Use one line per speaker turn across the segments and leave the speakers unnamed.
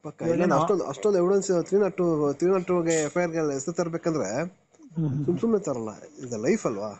ಪಕ್ಕ ಇಲ್ಲ ಅಷ್ಟೊಂದು ಅಷ್ಟೊಂದು evidence three not two three not ಟೂಗೆ ಎಫ್ ಐ ಆರ್ಗೆ ಹೆಸರು ತರಬೇಕಂದ್ರೆ ಸುಮ್ ಸುಮ್ಮನೆ ತರಲ್ಲ ಇದು ಲೈಫ್ ಅಲ್ವಾ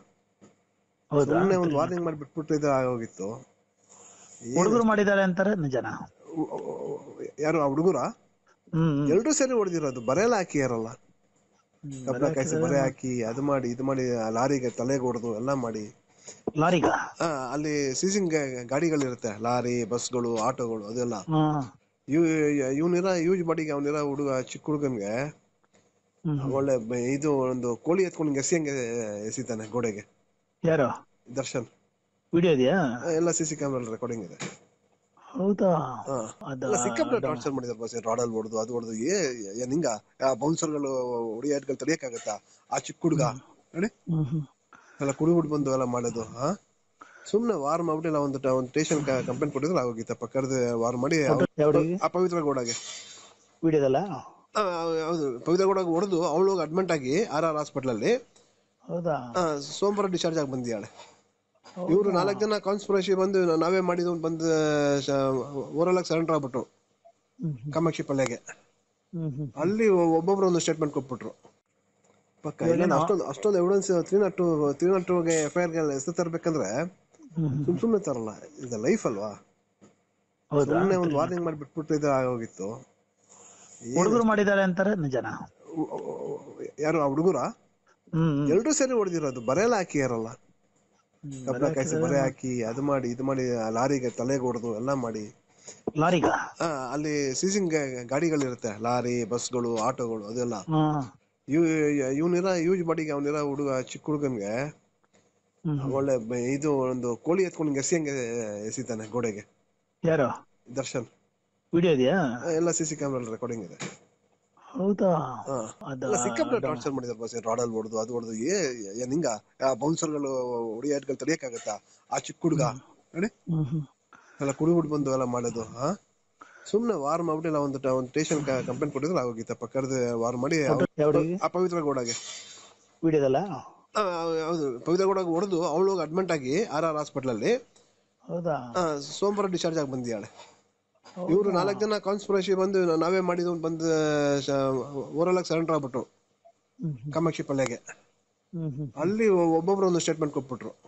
ಹೌದಾ
ಸುಮ್ಮನೆ ಒಂದು ವಾರ್ನಿಂಗ್ ಮಾಡಿ ಬಿಟ್ಬಿಟ್ಟು ಇದು ಆಗೋಗಿತ್ತು
ಹುಡುಗರು ಮಾಡಿದ್ದಾರೆ ಅಂತಾರೆ ನಿಜನಾ
ಉ- ಉ- ಯಾರು ಆ ಹುಡುಗರ
ಹ್ಮ್ ಹ್ಮ್.
ಎಲ್ರೂ ಸೇರಿ ಹೊಡೆದಿರೋದು ಬರೆಯಲ್ಲ ಹಾಕಿಯಾರಲ್ಲ
ಹ್ಮ್.
ಕಬ್ಬಣ ಕಾಯಿಸಿ ಬರೆ ಹಾಕಿ ಅದು ಮಾಡಿ ಇದು ಮಾಡಿ ಆ ಲಾರಿಗೆ ತಲೆಗೆ ಹೊಡೆದು ಎಲ್ಲ ಮಾಡಿ
ಲಾರಿಗ
ಆ, ಅಲ್ಲಿ ಸೀಸಿಂಗ್ ಗಾಡಿಗಳಿರುತ್ತೆ ಲಾರಿ ಬಸ್ಗಳು ಆಟೋಗಳು ಅದೆಲ್ಲ
ಹಾ
ಇವ್ ಇವನಿರ ಯೂಜ್ ಬಾಡಿಗೆ ಅವನಿರ ಹುಡುಗ ಚಿಕ್ಕ ಹುಡುಗನ್ಗೆ
ಹ್ಮ್ ಹ್ಮ್.
ಒಳ್ಳೆ ಬ- ಇದು ಒಂದು ಕೋಳಿ ಎತ್ಕೊಂಡು ಎಸಿಯಂಗೆ ಎಸಿತಾನೆ ಗೋಡೆಗೆ
ಯಾರು
ದರ್ಶನ್
ವಿಡಿಯೋ ಇದೆಯಾ
ಆ, ಎಲ್ಲ ಸಿ ಸಿ ಕ್ಯಾಮ್ರಾ ರೆಕಾರ್ಡಿಂಗ್ ಇದೆ
ಹೌದಾ
ಹಾ.
ಅದ
ಎಲ್ಲ ಸಿಕ್ಕಾಪಟ್ಟೆ ಟಾರ್ಚರ್ ಮಾಡಿದ್ದಾರೆ ಬಸ್ ರಾಡಲ್ ಹೊಡೆದು ಅದು ಹೊಡೆದು ಏ ಏನ್ ಹಿಂಗ ಬೌನ್ಸರ್ಗಳು ಹೊಡಿಯಾಟ್ಗಳು ತಡಿಯಕ್ಕಾಗತ್ತಾ ಆ ಚಿಕ್ಕ ಹುಡುಗ ನೋಡಿ
ಹ್ಮ್ ಹ್ಮ್.
ಎಲ್ಲ ಕುಡಿಬಿಟ್ಟು ಬಂದು ಎಲ್ಲ ಮಾಡೋದು ಹಾ ಸುಮ್ನೆ ವಾರ್ ಮಾಡ್ಬಿಟ್ಟು ಇಲ್ಲ ಒಂದು ಟ- ಒಂದು ಸ್ಟೇಷನ್ ಕಂಪ್ಲೇಂಟ್ ಕೊಟ್ಟಿದ್ರೆ ಆಗೋಗಿತ್ತಪ್ಪ ಕರೆದು ವಾರ್ ಮಾಡಿ ಅವ್ರು-
ಯಾವ್ರಿಗೆ
ಆ ಪವಿತ್ರ ಗೌಡಗೆ
ವಿಡಿಯೋದಲ್ಲ
ಆ, ಹೌದು ಪವಿತ್ರ ಗೌಡಗೆ ಹೊಡೆದು ಅವಳು ಹೋಗಿ ಅಡ್ಮಿಟ್ ಆಗಿ ಆರ್ ಆರ್ ಹಾಸ್ಪಿಟಲ್ ಅಲ್ಲಿ
ಹೌದಾ
ಆ, ಸೋಮವಾರ ಡಿಸ್ಚಾರ್ಜ್ ಆಗಿ ಬಂದಿದ್ದಾಳೆ ಇವರು ನಾಲ್ಕು ಜನ ಕಾನ್ಸ್ಪಿರಸಿ ಬಂದು ನಾವೇ ಮಾಡಿದ್ವು ಅಂತ ಬಂದು ಓರಲ್ ಆಗಿ ಸರೆಂಡರ್ ಆಗ್ಬಿಟ್ರು
ಹ್ಮ್ ಹ್ಮ್.
ಕಾಮಾಕ್ಷಿ ಪಲ್ಯಗೆ
ಹ್ಮ್ ಹ್ಮ್.
ಅಲ್ಲಿ ಒಬ್ಬೊಬ್ರು ಒಂದು ಸ್ಟೇಟ್ಮೆಂಟ್ ಕೊಟ್ಬಿಟ್ರು ಪಕ್ಕ ಇಲ್ಲ ಅಷ್ಟೊಂದು ಅಷ್ಟೊಂದು evidence three not two three not ಟೂಗೆ ಎಫ್ ಐ ಆರ್ಗೆ ಹೆಸರು ತರಬೇಕಂದ್ರೆ
ಹ್ಮ್ ಹ್ಮ್.
ಸುಮ್ ಸುಮ್ಮನೆ ತರಲ್ಲ ಇದು ಲೈಫ್ ಅಲ್ವಾ
ಹೌದಾ
ಸುಮ್ಮನೆ ಒಂದು ವಾರ್ನಿಂಗ್ ಮಾಡಿ ಬಿಟ್ಬಿಟ್ಟು ಇದು ಆಗೋಗಿತ್ತು
ಹುಡುಗರು ಮಾಡಿದ್ದಾರೆ ಅಂತಾರೆ ನಿಜನಾ
ಉ- ಉ- ಯಾರು ಆ ಹುಡುಗರ
ಹ್ಮ್ ಹ್ಮ್.
ಎಲ್ರೂ ಸೇರಿ ಹೊಡೆದಿರೋದು ಬರೆಯಲ್ಲ ಹಾಕಿಯಾರಲ್ಲ
ಹ್ಮ್.
ಕಬ್ಬಣ ಕಾಯಿಸಿ ಬರೆ ಹಾಕಿ ಅದು ಮಾಡಿ ಇದು ಮಾಡಿ ಆ ಲಾರಿಗೆ ತಲೆಗೆ ಹೊಡೆದು ಎಲ್ಲ ಮಾಡಿ
ಲಾರಿಗ
ಆ, ಅಲ್ಲಿ ಸೀಸಿಂಗ್ ಗಾಡಿಗಳಿರುತ್ತೆ ಲಾರಿ ಬಸ್ಗಳು ಆಟೋಗಳು ಅದೆಲ್ಲ
ಹಾ
ಇವ್ ಇವನಿರ ಯೂಜ್ ಬಾಡಿಗೆ ಅವನಿರ ಹುಡುಗ ಚಿಕ್ಕ ಹುಡುಗನ್ಗೆ
ಹ್ಮ್ ಹ್ಮ್.
ಒಳ್ಳೆ ಬ- ಇದು ಒಂದು ಕೋಳಿ ಎತ್ಕೊಂಡು ಎಸಿಯಂಗೆ ಎಸಿತಾನೆ ಗೋಡೆಗೆ
ಯಾರು
ದರ್ಶನ್
ವಿಡಿಯೋ ಇದೆಯಾ
ಆ, ಎಲ್ಲ ಸಿ ಸಿ ಕ್ಯಾಮ್ರಾ ರೆಕಾರ್ಡಿಂಗ್ ಇದೆ
ಹೌದಾ
ಹಾ.
ಅದ
ಎಲ್ಲ ಸಿಕ್ಕಾಪಟ್ಟೆ ಟಾರ್ಚರ್ ಮಾಡಿದ್ದಾರೆ ಬಸ್ ರಾಡಲ್ ಹೊಡೆದು ಅದು ಹೊಡೆದು ಏ ಏನ್ ಹಿಂಗ ಬೌನ್ಸರ್ಗಳು ಹೊಡಿಯಾಟ್ಗಳು ತಡಿಯಕ್ಕಾಗತ್ತಾ ಆ ಚಿಕ್ಕ ಹುಡುಗ ನೋಡಿ
ಹ್ಮ್ ಹ್ಮ್.
ಎಲ್ಲ ಕುಡಿಬಿಟ್ಟು ಬಂದು ಎಲ್ಲ ಮಾಡೋದು ಹಾ ಸುಮ್ನೆ ವಾರ್ ಮಾಡ್ಬಿಟ್ಟು ಇಲ್ಲ ಒಂದು ಟ- ಒಂದು ಸ್ಟೇಷನ್ ಕಂಪ್ಲೇಂಟ್ ಕೊಟ್ಟಿದ್ರೆ ಆಗೋಗಿತ್ತಪ್ಪ ಕರೆದು ವಾರ್ ಮಾಡಿ ಅವ್ರು-
ಯಾವ್ರಿಗೆ
ಆ ಪವಿತ್ರ ಗೌಡಗೆ
ವಿಡಿಯೋದಲ್ಲ
ಆ, ಹೌದು ಪವಿತ್ರ ಗೌಡಗೆ ಹೊಡೆದು ಅವಳು ಹೋಗಿ ಅಡ್ಮಿಟ್ ಆಗಿ ಆರ್ ಆರ್ ಹಾಸ್ಪಿಟಲ್ ಅಲ್ಲಿ
ಹೌದಾ
ಆ, ಸೋಮವಾರ ಡಿಸ್ಚಾರ್ಜ್ ಆಗಿ ಬಂದಿದ್ದಾಳೆ ಇವರು ನಾಲ್ಕು ಜನ ಕಾನ್ಸ್ಪಿರಸಿ ಬಂದು ನಾವೇ ಮಾಡಿದ್ವು ಅಂತ ಬಂದು ಓರಲ್ ಆಗಿ ಸರೆಂಡರ್ ಆಗ್ಬಿಟ್ರು
ಹ್ಮ್ ಹ್ಮ್.
ಕಾಮಾಕ್ಷಿ ಪಲ್ಯಗೆ
ಹ್ಮ್ ಹ್ಮ್.
ಅಲ್ಲಿ ಒಬ್ಬೊಬ್ರು ಒಂದು ಸ್ಟೇಟ್ಮೆಂಟ್ ಕೊಟ್ಬಿಟ್ರು